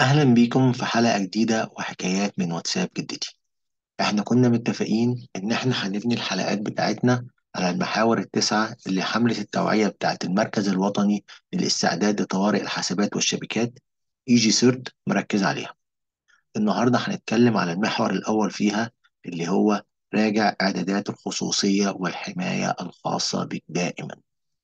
أهلا بيكم في حلقة جديدة وحكايات من واتساب جدتي احنا كنا متفقين إن احنا هنبني الحلقات بتاعتنا على المحاور التسعة اللي حملة التوعية بتاعت المركز الوطني للاستعداد لطوارئ الحاسبات والشبكات ايجي سيرت مركز عليها النهاردة هنتكلم على المحور الأول فيها اللي هو راجع إعدادات الخصوصية والحماية الخاصة بك دائما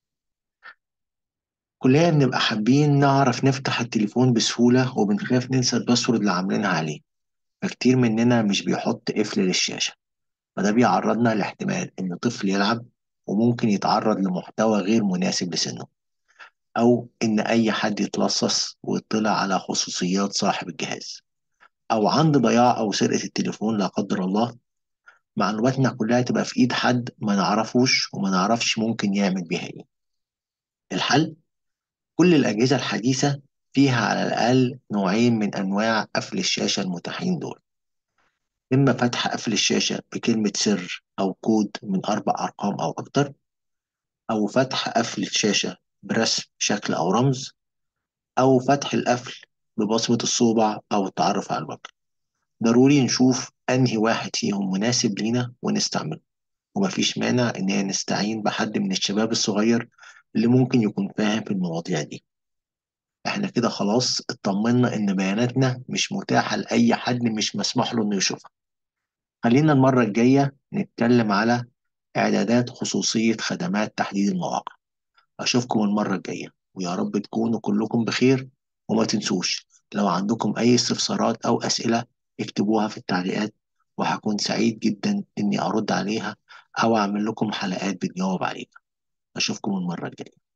كلنا بنبقى حابين نعرف نفتح التليفون بسهولة وبنخاف ننسى الباسورد اللي عاملينها عليه فكتير مننا مش بيحط قفل للشاشة فده بيعرضنا لاحتمال إن طفل يلعب وممكن يتعرض لمحتوى غير مناسب لسنه أو إن أي حد يتلصص ويطلع على خصوصيات صاحب الجهاز أو عند ضياع أو سرقة التليفون لا قدر الله معلوماتنا كلها تبقى في إيد حد ما نعرفوش وما نعرفش ممكن يعمل بيها إيه الحل كل الأجهزة الحديثة فيها على الأقل نوعين من أنواع قفل الشاشة المتاحين دول إما فتح قفل الشاشة بكلمة سر أو كود من أربع أرقام أو أكتر أو فتح قفل الشاشة برسم شكل أو رمز أو فتح القفل ببصمة الصوبع أو التعرف على الوجه ضروري نشوف أنهي واحد فيهم مناسب لينا ونستعمله ومفيش مانع إننا نستعين بحد من الشباب الصغير اللي ممكن يكون فاهم في المواضيع دي احنا كده خلاص اطمنا ان بياناتنا مش متاحة لأي حد مش مسموح له انه يشوفها خلينا المرة الجاية نتكلم على إعدادات خصوصية خدمات تحديد المواقع أشوفكم المرة الجاية ويا رب تكونوا كلكم بخير وما تنسوش لو عندكم أي استفسارات أو أسئلة اكتبوها في التعليقات وهكون سعيد جدا إني أرد عليها أو أعمل لكم حلقات بتجاوب عليها أشوفكم المرة الجاية